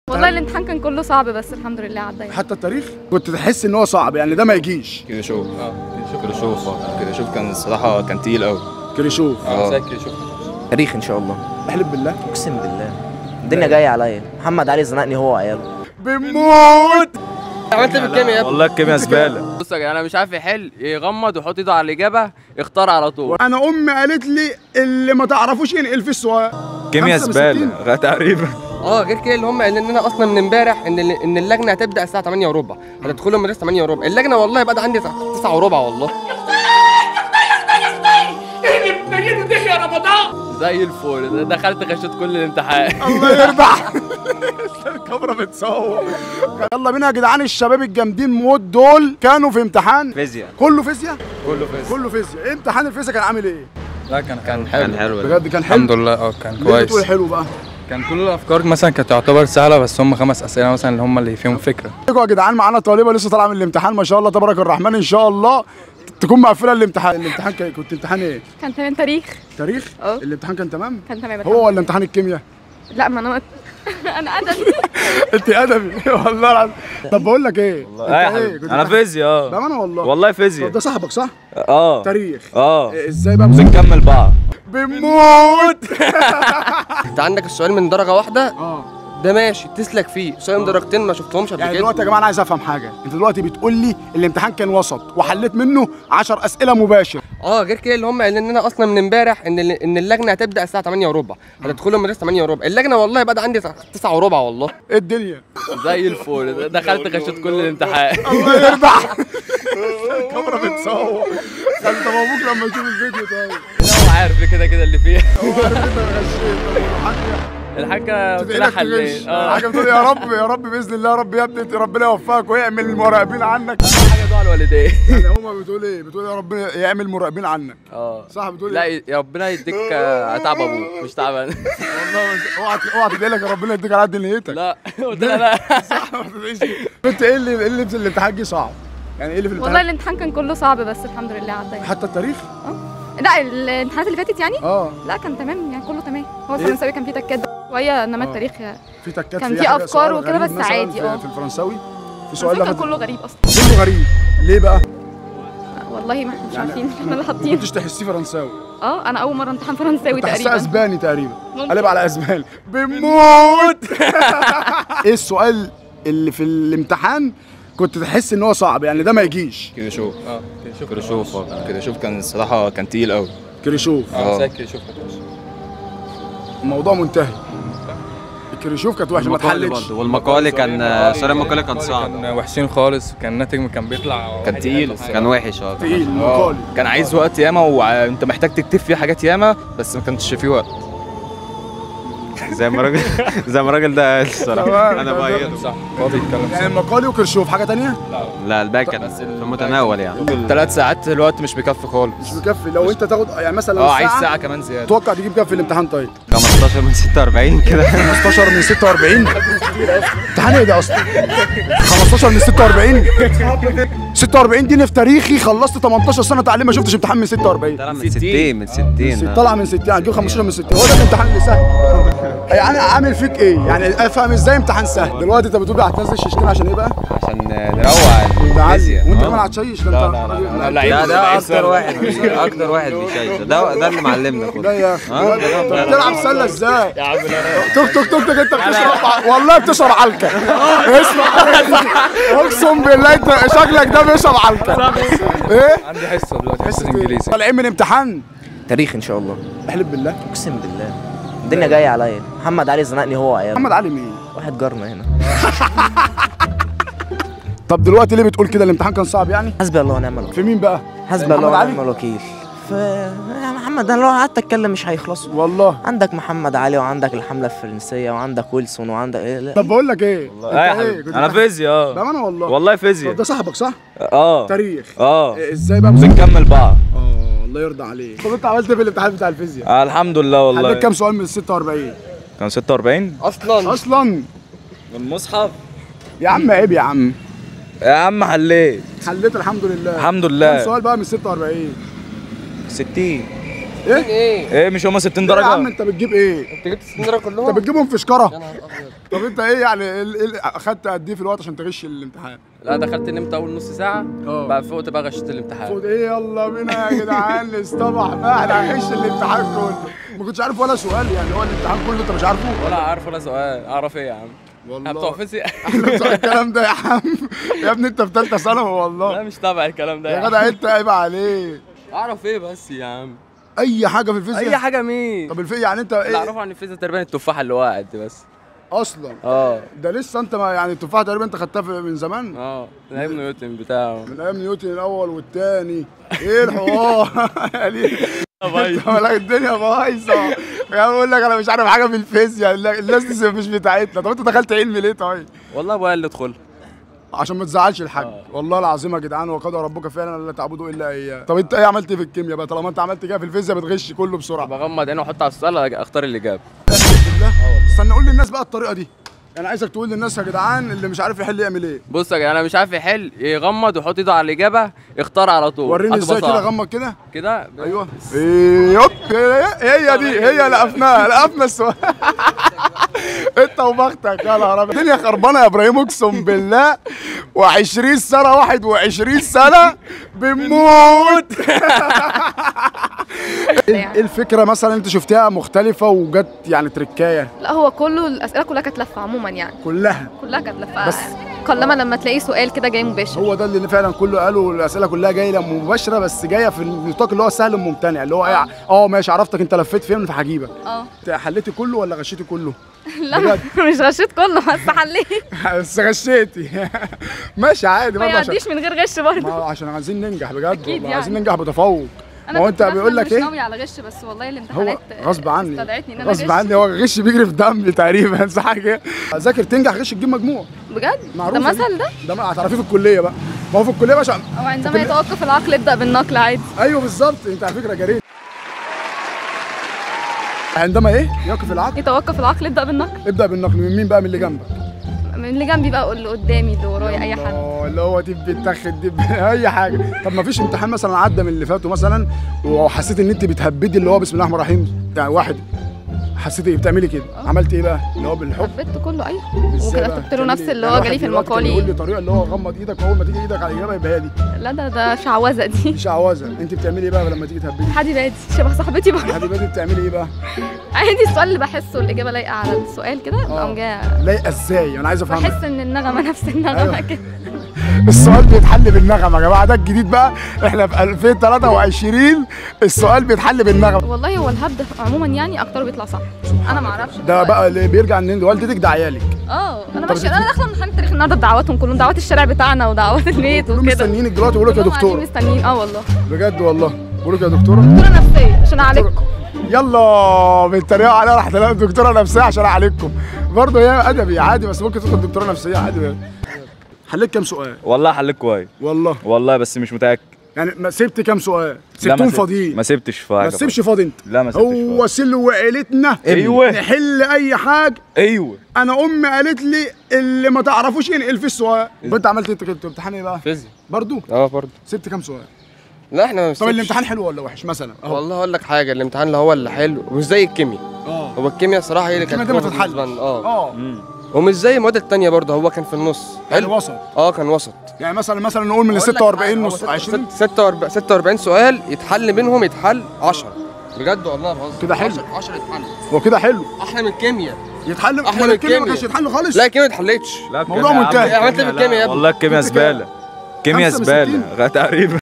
والله الامتحان كان كله صعب بس الحمد لله عدى يعني. حتى التاريخ كنت تحس ان هو صعب يعني ده ما يجيش كده شوف كده شوف كده شوف كان الصراحة كان تقيل قوي كريشوف اه تاريخ ان شاء الله احلف بالله اقسم بالله الدنيا جايه عليا محمد علي زنقني هو وعياله بنموت عملت ايه في الكيمياء يا ابني؟ والله الكيمياء زبالة بص يا جدعان انا مش عارف يحل يغمض ويحط ايده على الاجابه اختار على طول انا امي قالت لي اللي ما تعرفوش ينقل في السؤال كيمياء 65. زبالة تقريبا اه غير كده اللي هم قايلين لنا اصلا من امبارح ان ان اللجنه هتبدا الساعه 8 وربع هتدخلوا المدرسه 8 وربع اللجنه والله بقى عندي 9 وربع والله زي الفل ده دخلت غشيت كل الامتحان الله يربح الكاميرا بتصور يلا بينا يا جدعان الشباب الجامدين موت دول كانوا في امتحان فيزياء كله فيزياء كله فيزياء كله فيزياء إيه امتحان الفيزياء كان عامل ايه لا كان كان حلو حلو بجد كان حلو الحمد لله اه كان ليه بتقول كويس حلو بقى كان كل الافكار مثلا كانت تعتبر سهله بس هم خمس اسئله مثلا اللي هم اللي فيهم فكره يا جدعان معانا طالبه لسه طالعه من الامتحان ما شاء الله تبارك الرحمن ان شاء الله تكون مقفله الامتحان الامتحان كان كنت امتحان ايه كان تمام تاريخ تاريخ اه. الامتحان كان تمام كان تمام هو ولا امتحان الكيمياء لا ما انا انا ادبي انت ادبي والله العظيم طب بقول لك ايه انت ايه ايه كنت انا امتحان- فيزياء اه بامانه والله والله طب فيزياء ده صاحبك صح اه تاريخ اه إيه، ازاي بقى بنكمل بعض بنموت انت عندك السؤال من درجه واحده اه ده ماشي تسلك فيه سؤال من درجتين ما شفتهمش قبل يعني كده دلوقتي يا جماعه انا عايز افهم حاجه انت دلوقتي بتقول لي الامتحان كان وسط وحليت منه 10 اسئله مباشر اه غير كده اللي هم قايلين لنا اصلا من امبارح ان ان اللجنه هتبدا الساعه 8 وربع هتدخلوا المدرسه 8 وربع اللجنه والله بقى عندي 9 وربع والله ايه الدنيا زي الفل ده دخلت غشيت كل الامتحان الله يربح الكاميرا بتصور انت مبروك لما يشوف الفيديو طيب هو عارف كده كده اللي فيها هو عارف انت غشيت الحاجه قلت لها تدعيلك تغش حلين اه حاجه بتقول يا رب يا رب باذن الله يا رب يا ابني ربنا يوفقك ويعمل المراقبين عنك حاجه دعاء الوالدين يعني هما بتقول ايه بتقول يا ربنا يعمل مراقبين عنك اه صح بتقول لا ايه يا ربنا يديك آه، تعب ابوك مش تعبان والله بس اوعى اوعى تدعي لك يا ربنا يديك على قد نيتك لا قلت لها لا صح ما تدعيش انت ايه اللي ايه اللي في الامتحان جه صعب يعني ايه اللي في والله الامتحان الامتحان كان كله صعب بس الحمد لله عدى يعني. حتى التاريخ لا الامتحانات اللي فاتت يعني اه لا كان تمام يعني كله تمام هو إيه؟ الفرنساوي كان فيه تكات شويه انما آه. التاريخ في تكات كان في في حاجة أفكار سؤال وكده غريب بس مثلاً عادي، في, اه. في الفرنساوي في سؤال الفرنساوي كان لفت كله غريب اصلا كله غريب ليه بقى؟ والله ما احنا مش يعني عارفين احنا اللي ما حاطين كنتش تحسيه فرنساوي اه انا اول مره امتحان فرنساوي تحسها تقريبا اسباني تقريبا ممكن. قلب على اسباني بنموت ايه السؤال اللي في الامتحان كنت تحس ان هو صعب يعني ده ما يجيش كده شوف اه كده شوف كده شوف كان الصراحة كان تقيل قوي كريشوف اه زي شوف الموضوع منتهي الكريشوف كانت وحشه ما اتحلتش والمقالي كان سؤال المقالي كان صعب كان وحشين خالص كان الناتج كان بيطلع كان تقيل. كان وحش اه تقيل اه مقالي كان عايز وقت ياما وانت محتاج تكتب فيه حاجات ياما بس ما كانش فيه وقت زي ما الراجل زي ما الراجل ده قال الصراحه انا تمام. بأيده صح هو بيتكلم يعني المقالي وكرشوف حاجه تانية لا الباقي كان في المتناول يعني ثلاث ساعات الوقت مش مكفي مش خالص مكفي لو انت تاخد يعني مثلا لو اه عايز الساعة ساعة كمان زيادة توقع تجيب كام في الامتحان طيب 15 من 46 كده 15 من 46 امتحان ايه ده اصلا 15 من 46 46 دي أنا في تاريخي خلصت 18 سنه تعليم ما شفتش امتحان من 46 طلع من 60 من 60 طلع من 60 هتجيب 15 من 60 هو ده الامتحان اللي سهل يعني عامل فيك ايه يعني افهم ازاي امتحان سهل دلوقتي انت بتقول هتنزل الشيشتين عشان ايه بقى عشان نروق تعالي الفيزياء وانت آه. كمان هتشيش ده لا انت لا لا راجل- لا لعيب ده ده لعيب اكتر سهل. واحد اكتر واحد بيشيش ده ده اللي معلمنا كله لا يا اخي اه انت ده- بتلعب سله ازاي يا عم لا توك توك توك توك انت بتشرب والله بتشرب علكه اسمع اقسم بالله انت شكلك ده بيشرب علكه ايه عندي حصه دلوقتي حصه حصة انجليزي طالعين من امتحان تاريخ ان شاء الله احلف بالله اقسم بالله الدنيا جايه عليا محمد علي زنقني هو وعياله محمد علي مين واحد جارنا هنا طب دلوقتي ليه بتقول كده الامتحان كان صعب يعني حسبي الله ونعم الوكيل في مين بقى حسبي محمد الله علي؟ ونعم الوكيل ف يا محمد انا لو قعدت اتكلم مش هيخلصوا والله عندك محمد علي وعندك الحمله الفرنسيه وعندك ويلسون وعندك ايه لا. طب بقول لك ايه انت لا يا ايه حبيبي كنت انا بتحب- فيزياء اه بامانه والله والله طب فيزياء ده صاحبك صح اه تاريخ اه إيه، ازاي بقى بنكمل بعض اه الله يرضى عليك طب انت عملت ايه في الامتحان بتاع الفيزياء آه الحمد لله حليت والله كام سؤال من 46 كان 46 اصلا اصلا المصحف يا عم عيب يا عم يا عم حليت حليت الحمد لله الحمد كام لله سؤال بقى من 46 60 60 ايه ايه مش هم 60 يا عم درجه انت بتجيب ايه انت جبت 60 درجه كلهم انت بتجيبهم في شكاره يا نهار ابيض طب انت ايه يعني ايه ال- ايه ال- اخدت قد ايه في الوقت عشان تغش الامتحان لا دخلت نمت اول نص ساعه اه. بقى فوقت بقى غشيت الامتحان خد ايه يلا بينا يا جدعان نصطبح بقى احنا هنغش الامتحان كله ما كنتش عارف ولا سؤال يعني هو الامتحان كله انت مش عارفه ولا عارف ولا سؤال اعرف ايه يا عم احنا بتوع والله فيزياء احنا بتوع الكلام ده يا عم يا ابني انت في ثالثه ثانوي لا والله مش تابع الكلام ده يا يا جدع انت عيب عليك اعرف ايه بس يا عم اي حاجه في الفيزياء اي حاجه مين طب الفيزياء يعني انت اللي ايه اعرفه عن الفيزياء تقريبا التفاحه اللي وقعت دي بس اصلا اه ده لسه انت ما يعني التفاحه تقريبا انت خدتها في- من زمان اه من ايام نيوتن بتاعه من ايام نيوتن الاول والثاني ايه الحوار يعني انت مالك الدنيا بايظه يا عم بقول لك انا مش عارف حاجه في الفيزياء الناس دي مش بتاعتنا طب انت دخلت علم ليه طيب والله ابويا اللي ادخل عشان ما تزعلش الحاج آه. والله العظيم يا جدعان وقد ربك فعلا لا تعبدوا الا اياه طب انت ايه عملت ايه في الكيمياء بقى طالما انت عملت كده في الفيزياء بتغش كله بسرعه بغمض عيني واحط على السؤال اختار الاجابه بالله استنى قول للناس بقى الطريقه دي انا عايزك تقول للناس يا جدعان اللي مش عارف يحل يعمل ايه بص يا جدعان انا مش عارف يحل يغمض ويحط ايده على الاجابه اختار على طول وريني هتبقى ازاي كده صعب. غمض كده كده ايوه يوب هي دي هي لقفناها لقفنا السؤال انت وبختك يا نهار أبيض. الدنيا خربانه يا ابراهيم اقسم بالله و20 سنه 21 سنه بنموت ايه الفكره مثلا انت شفتها مختلفه وجت يعني تركايه لا هو كله الاسئله كلها كانت لفه عموما يعني كلها كلها كانت لفه بس- قلما لما تلاقي سؤال كده جاي مباشر هو ده اللي فعلا كله قالوا الاسئله كلها جايه مباشره بس جايه في النطاق اللي هو سهل وممتنع اللي هو ايه اه ماشي عرفتك انت لفيت فين فهجيبك اه انت حليتي كله ولا غشيتي كله؟ لا بجد؟ مش غشيت كله بس حليت بس غشيتي ماشي عادي ما برضه عشان يعديش من غير غش برضه ما عشان عايزين ننجح بجد أكيد والله يعني. عايزين ننجح بتفوق انا ما هو كنت انت بيقول داخلة لك مش ايه؟ ناوي على غش بس والله هو الامتحانات غصب عني استدعتني ان انا غصب غش عني هو الغش بيجري في دمي تقريبا صح كده ذاكر تنجح غش تجيب مجموع بجد معروف ده مثل ده ده ما هتعرفيه في الكليه بقى ما هو في الكليه باشا او عندما يتوقف العقل ابدا بالنقل عادي ايوه بالظبط انت على فكره جريت عندما ايه يقف العقل يتوقف العقل ابدا بالنقل ابدا بالنقل من مين بقى من اللي جنبك من اللي جنبي بقى اللي قدامي اللي ورايا اي حد اه اللي هو دب بيتاخد دب اي حاجه طب ما فيش امتحان مثلا عدى من اللي فاتوا مثلا وحسيت ان انت بتهبدي اللي هو بسم الله الرحمن الرحيم يعني واحد حسيتي ايه بتعملي كده عملت ايه بقى اللي هو بالحب ثبت كله ايوه إزاي بقى؟ وكتبت له بتعملي نفس إيه؟ اللي يعني هو واحد جالي في دلوقتي كان المقالي بيقول لي طريقه اللي هو غمض ايدك واول ما تيجي ايدك على الاجابه يبقى هي دي لا ده ده شعوذه دي دي شعوذه انت بتعملي ايه بقى لما تيجي تهبدي حدي بادي شبه صاحبتي برضه حد بدي بتعملي ايه بقى عادي السؤال اللي بحسه الاجابه لايقه على السؤال كده بقوم جايه لايقه ازاي انا عايز افهم بحس ان النغمه نفس النغمه أيوة. كده السؤال بيتحل بالنغمه يا جماعه ده الجديد بقى احنا في 2023 السؤال بيتحل بالنغمه والله هو الهبد عموما يعني اكتر بيطلع صح انا ما اعرفش ده بقى اللي بيرجع ان والدتك ده عيالك اه انا طب ماشيه انا داخله امتحان التاريخ النهارده بدعواتهم كلهم دعوات الشارع بتاعنا ودعوات البيت كلهم وكده مستنيينك دلوقتي يقولوا لك يا كلهم قاعدين دكتور مستنيين اه والله بجد والله بقول لك يا دكتوره دكتوره نفسيه عشان اعالجكم يلا بيتريقوا عليها راح تلاقي دكتوره نفسيه عشان اعالجكم برضه هي ادبي عادي بس ممكن تدخل دكتوره نفسيه عادي حليت كام سؤال والله حليت كويس والله والله بس مش متاكد يعني ما سبت كام سؤال لا، ما سبتهم سبت- فاضيين ما سبتش في ما حاجه تسيبش فاضي انت لا ما سبتش هو سلو عيلتنا أيوة. نحل اي حاجه ايوه انا امي قالت لي اللي ما تعرفوش ينقل في السؤال انت عملت انت كنت امتحان ايه بقى فيزياء برضو اه برضه سبت كام سؤال لا احنا ما طب بنسيبش. الامتحان حلو ولا وحش مثلا اهو والله اقول لك حاجه الامتحان اللي هو اللي حلو مش زي الكيمياء اه هو الكيمياء صراحه هي اللي الكيمياء كانت دي ما بالنسبة تتحل. لنا. اه اه ومش زي المواد التانية برضه هو كان في النص يعني حلو وسط اه كان وسط يعني مثلا مثلا نقول من ال أقول لك 46 حاجة، هو نص ست- 20 ست- 46 46 سؤال يتحل منهم يتحل 10 بجد والله ما بهزر كده حلو. 10 10 يتحل هو كده حلو احلى من الكيمياء يتحل أحلى أمال من الكيمياء ما الكيمياء. كانش يتحل خالص لا الكيمياء ما اتحلتش لا موضوع منتهي. عملت إيه في الكيمياء يا ابني؟ والله الكيمياء جبت كام؟ زباله كيمياء 65. زباله تقريبا